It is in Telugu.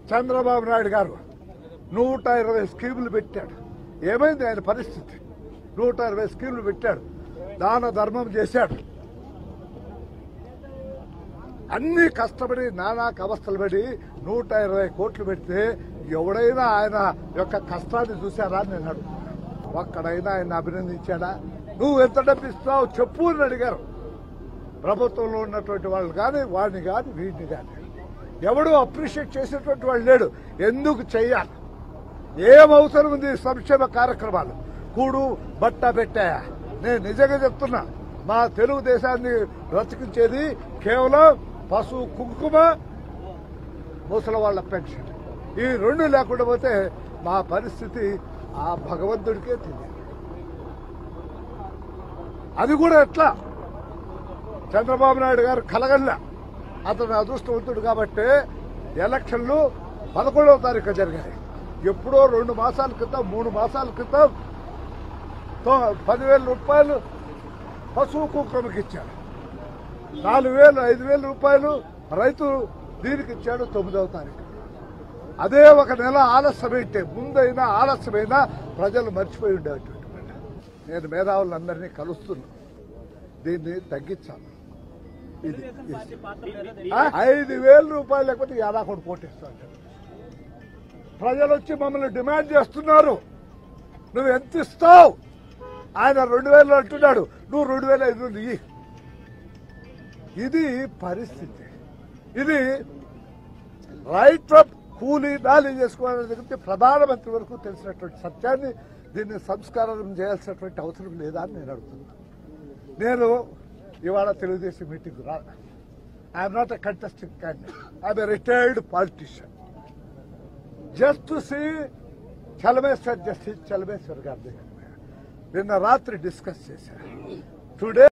చంద్రబాబు నాయుడు గారు నూట ఇరవై స్కీములు పెట్టాడు ఏమైంది ఆయన పరిస్థితి నూట ఇరవై స్కీములు పెట్టాడు దాన ధర్మం చేశాడు అన్ని కష్టపడి నానా అవస్థలు పడి నూట ఇరవై కోట్లు పెడితే ఎవడైనా ఆయన యొక్క కష్టాన్ని చూశారా అని నేను అడుగుతున్నా ఒక్కడైనా ఆయన అభినందించాడా నువ్వు ఎంత డబ్బు ఇస్తావు చెప్పు అని అడిగారు ప్రభుత్వంలో ఉన్నటువంటి వాళ్ళు కానీ వాడిని కానీ వీడిని కానీ ఎవడు అప్రిషియేట్ చేసేటువంటి వాళ్ళు లేడు ఎందుకు చెయ్యాలి ఏం అవసరం ఉంది ఈ సంక్షేమ కార్యక్రమాలు కూడు బట్ట పెట్టాయా నేను నిజంగా చెప్తున్నా మా తెలుగుదేశాన్ని బ్రతికించేది కేవలం పశువు కుంకుమ ముసలి వాళ్ళ పెన్షన్ ఈ రెండు లేకుండా పోతే మా పరిస్థితి ఆ భగవంతుడికే తెలియదు అది కూడా ఎట్లా చంద్రబాబు నాయుడు గారు కలగల్లా అతను అదృష్టవంతుడు కాబట్టి ఎలక్షన్లు పదకొండవ తారీఖు జరిగాయి ఎప్పుడో రెండు మాసాల క్రితం మూడు మాసాల క్రితం తో- పదివేల రూపాయలు పశువు కుక్రమకి ఇచ్చాడు నాలుగు వేలు ఐదు వేల రూపాయలు రైతు దీనికి ఇచ్చాడు తొమ్మిదవ తారీఖు అదే ఒక నెల ఆలస్యమైతే ముందైనా ఆలస్యమైనా ప్రజలు మర్చిపోయి ఉండేటువంటి మాట. నేను మేధావులందరినీ కలుస్తున్నా దీన్ని తగ్గించాలి ఇది ఇది. ఆ? ఐదు వేల రూపాయలు లేకపోతే యాదాకోటి కోటేస్తాడు ప్రజలు వచ్చి మమ్మల్ని డిమాండ్ చేస్తున్నారు నువ్వు ఎంత ఇస్తావు ఆయన రెండు వేలు అంటున్నాడు నువ్వు రెండు వేల ఐదు వందలు ఇయ్యి. ఇది పరిస్థితి ఇది రైట్ ఫ్రమ్ కూలీ నాలి చేసుకోవాలని దగ్గర ప్రధానమంత్రి వరకు తెలిసినటువంటి సత్యాన్ని దీన్ని సంస్కారం చేయాల్సినటువంటి అవసరం లేదా అని నేను అడుగుతున్నాను నేను ఇవాళ తెలుగుదేశం మీటింగ్ రా I'm not a contesting candidate I'm a retired politician just to see Chelameswar justice Chelameswar గారి దగ్గర నిన్న రాత్రి డిస్కస్ చేశారు టుడే